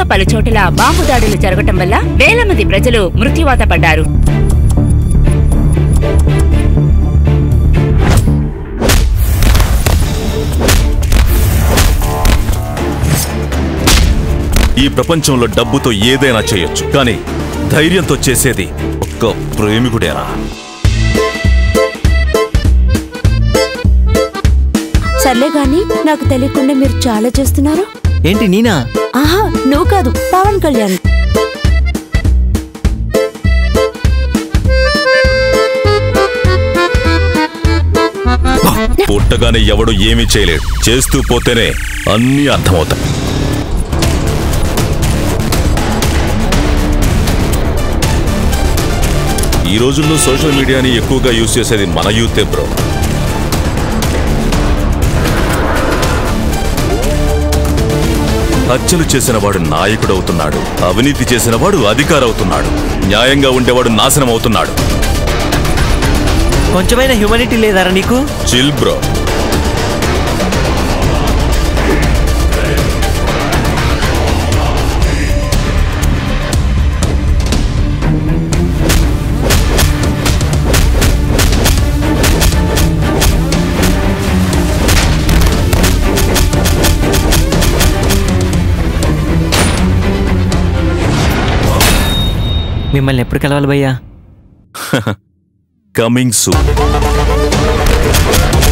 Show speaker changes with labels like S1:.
S1: పలు చోట్ల బాంబు దాడులు జరగటం వల్ల వేల మంది ప్రజలు మృత్యువాత పడ్డారు
S2: ఈ ప్రపంచంలో డబ్బుతో ఏదైనా చేయొచ్చు కానీ ధైర్యంతో చేసేది ఒక్క ప్రేమికుడేనా
S3: సర్లే గాని నాకు తెలియకుండా మీరు చాలా చేస్తున్నారు
S4: ఏంటి నీనా
S3: ఆహా నువ్వు కాదు పవన్ కళ్యాణ్
S2: పుట్టగానే ఎవడు ఏమీ చేయలేడు చేస్తూ పోతేనే అన్నీ అర్థమవుతాయి ఈ రోజుల్లో సోషల్ మీడియాని ఎక్కువగా యూజ్ చేసేది మన యూతే బ్రో హత్యలు చేసిన వాడు నాయకుడవుతున్నాడు అవినీతి చేసిన వాడు అధికారవుతున్నాడు న్యాయంగా ఉండేవాడు నాశనం అవుతున్నాడు
S4: కొంచెమైనా హ్యూమనిటీ లేదారా నీకు
S2: చిల్ బ్రో
S4: మిమ్మల్ని ఎప్పుడు కలవాలి భయ్యా
S2: కమింగ్ సూన్